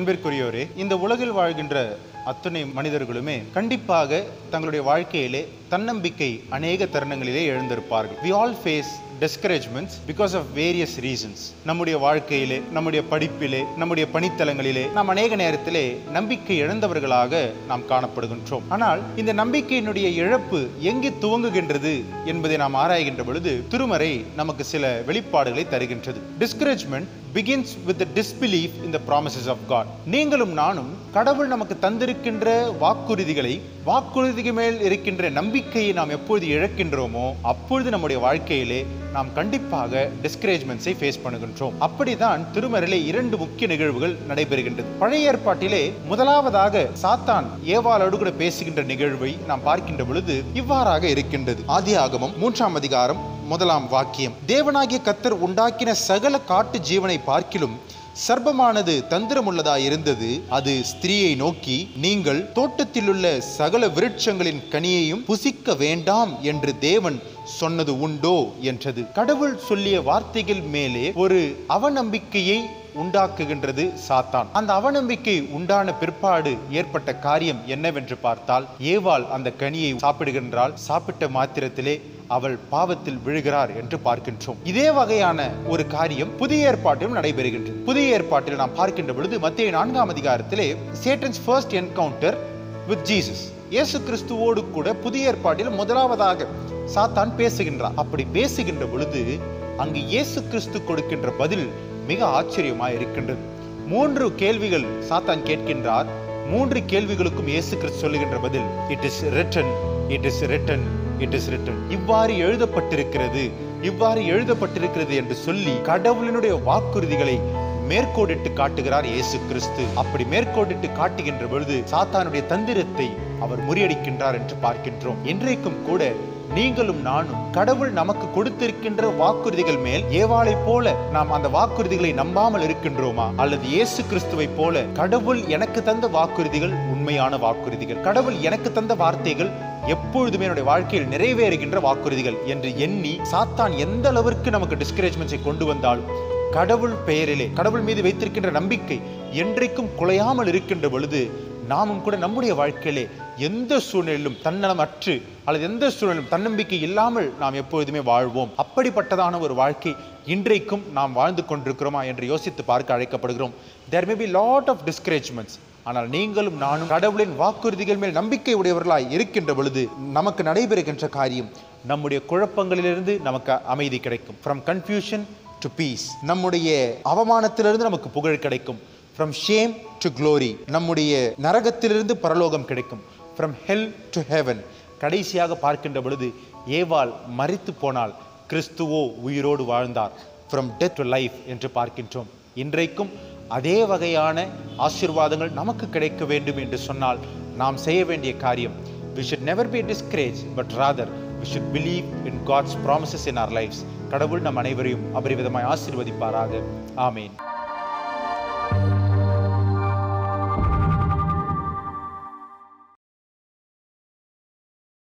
அன்பிற்குரியோரே இந்த உலகில் வாழ்கின்ற அத்தனை மனிதர்களுமே கண்டிப்பாக தங்களுடைய வாழ்க்கையிலே தன்னம்பிக்கை அநேக தருணங்களிலே எழுந்திருப்பார்கள் we all face discouragements because of various reasons நம்முடைய வாழ்க்கையிலே நம்முடைய படிப்பிலே நம்முடைய பணித்தலங்களிலே நாம் அநேக நேரத்திலே நம்பிக்கை இழந்தவர்களாக நாம் காணப்படுகின்றோம் ஆனால் இந்த நம்பிக்கையினுடைய இழப்பு எங்கே துவங்குகின்றது என்பதை நாம் ஆராய்கின்ற பொழுது திருமறை நமக்கு சில வெளிப்பாடுகளை தருகின்றது discouragement begins with the disbelief in the promises of God நீங்களும் நானும் கடவுள் நமக்கு தந்திருக்கின்ற வாக்குறுதிகளை வாக்குறுதிக்கு மேல் இருக்கின்ற நம்பிக்கையை நாம் எப்பொழுது இழக்கின்றோமோ அப்பொழுது நம்முடைய வாழ்க்கையிலே நாம் கண்டிப்பாக டிஸ்கரேஜ்மெண்ட்ஸை ஃபேஸ் பண்ணுகின்றோம் அப்படிதான் திருமறையிலே இரண்டு முக்கிய நிகழ்வுகள் நடைபெறுகின்றது பழைய ஏற்பாட்டிலே முதலாவதாக சாத்தான் ஏவாளோடு கூட பேசுகின்ற நிகழ்வை நாம் பார்க்கின்ற பொழுது இவ்வாறாக இருக்கின்றது ஆதியாகமம் மூன்றாம் அதிகாரம் முதலாம் வாக்கியம் தேவனாகிய கத்தர் உண்டாக்கின சகல காட்டு ஜீவனை பார்க்கிலும் சர்ப்பமானது தந்திரமுள்ளதாய் இருந்தது அது ஸ்திரீயை நோக்கி நீங்கள் தோட்டத்திலுள்ள சகல விருட்சங்களின் கனியையும் புசிக்க வேண்டாம் என்று தேவன் சொன்னது உண்டோ என்றது கடவுள் சொல்லிய வார்த்தைகள் மேலே ஒரு அவநம்பிக்கையை உண்டாக்குகின்றது சாத்தான் அந்த அவநம்பிக்கை உண்டான பிற்பாடு ஏற்பட்ட காரியம் என்னவென்று பார்த்தால் ஏவாள் அந்த கனியை சாப்பிடுகின்றாள் சாப்பிட்ட மாத்திரத்திலே அவள் பாவத்தில் விழுகிறார் என்று பார்க்கின்றோம் இதே வகையான ஒரு காரியம் புதிய ஏற்பாட்டிலும் நடைபெறுகின்றது புதிய ஏற்பாட்டில் நாம் பார்க்கின்ற பொழுது மத்திய நான்காம் அதிகாரத்திலே Satan's first encounter with Jesus இயேசு கிறிஸ்துவோடு கூட புதிய ஏற்பாட்டில் முதலாவதாக சாத்தான் பேசுகின்றார் அப்படி பேசுகின்ற பொழுது அங்கு இயேசு கிறிஸ்து கொடுக்கின்ற பதில் மிக ஆச்சரியமாய் இருக்கின்றது மூன்று கேள்விகள் சாத்தான் கேட்கின்றார் மூன்று கேள்விகளுக்கும் இயேசு கிறிஸ்து சொல்லுகின்ற பதில் it is written it is written it is written இவ்வாறு எழுதப்பட்டிருக்கிறது இவ்வாறு எழுதப்பட்டிருக்கிறது என்று சொல்லி கடவுளினுடைய வாக்குறுதிகளை மேற்கோடிட்டு காட்டுகிறார் இயேசு கிறிஸ்து அப்படி மேற்கோடிட்டு காட்டுகின்ற பொழுது சாத்தானுடைய தந்திரத்தை அவர் முறியடிக்கின்றார் என்று பார்க்கின்றோம் இன்றைக்கும் கூட நீங்களும் நானும் கடவுள் நமக்கு கொடுத்திருக்கின்ற வாக்குறுதிகள் மேல் ஏவாளை போல நாம் அந்த வாக்குறுதிகளை நம்பாமல் இருக்கின்றோமா அல்லது இயேசு கிறிஸ்துவை போல கடவுள் எனக்கு தந்த வாக்குறுதிகள் உண்மையான வாக்குறுதிகள் கடவுள் எனக்கு தந்த வார்த்தைகள் எப்பொழுதுமே என்னுடைய வாழ்க்கையில் நிறைவேறுகின்ற வாக்குறுதிகள் என்று எண்ணி சாத்தான் எந்த அளவிற்கு நமக்கு டிஸ்கரேஜ்மெண்ட்ஸை கொண்டு வந்தாலும் கடவுள் பெயரிலே கடவுள் மீது வைத்திருக்கின்ற நம்பிக்கை என்றைக்கும் குலையாமல் இருக்கின்ற பொழுது நாமும் கூட நம்முடைய வாழ்க்கையிலே எந்த சூழ்நிலையிலும் தன்னலமற்று அல்லது எந்த சூழ்நிலும் தன்னம்பிக்கை இல்லாமல் நாம் எப்பொழுதுமே வாழ்வோம் அப்படிப்பட்டதான ஒரு வாழ்க்கை இன்றைக்கும் நாம் வாழ்ந்து கொண்டிருக்கிறோமா என்று யோசித்து பார்க்க அழைக்கப்படுகிறோம் there may be lot of discouragements ஆனால் நீங்களும் நானும் கடவுளின் வாக்குறுதிகள் மேல் நம்பிக்கை உடையவர்களாய் இருக்கின்ற பொழுது நமக்கு நடைபெறுகின்ற காரியம் நம்முடைய குழப்பங்களிலிருந்து நமக்கு அமைதி கிடைக்கும் ஃப்ரம் கன்ஃபியூஷன் டு பீஸ் நம்முடைய அவமானத்திலிருந்து நமக்கு புகழ் கிடைக்கும் ஃப்ரம் ஷேம் டு க்ளோரி நம்முடைய நரகத்திலிருந்து பரலோகம் கிடைக்கும் ஃப்ரம் ஹெல் டு ஹெவன் கடைசியாக பார்க்கின்ற பொழுது ஏவாள் மறித்து போனால் கிறிஸ்துவோ உயிரோடு வாழ்ந்தார் ஃப்ரம் டெத் டு லைஃப் என்று பார்க்கின்றோம் இன்றைக்கும் அதே வகையான ஆசீர்வாதங்கள் நமக்கு கிடைக்க வேண்டும் என்று சொன்னால் நாம் செய்ய வேண்டிய காரியம் we should never be discouraged but rather we should believe in God's promises in our lives கடவுள் நம் அனைவரையும் அபரிவிதமாய் ஆசீர்வதிப்பாராக ஆமேன்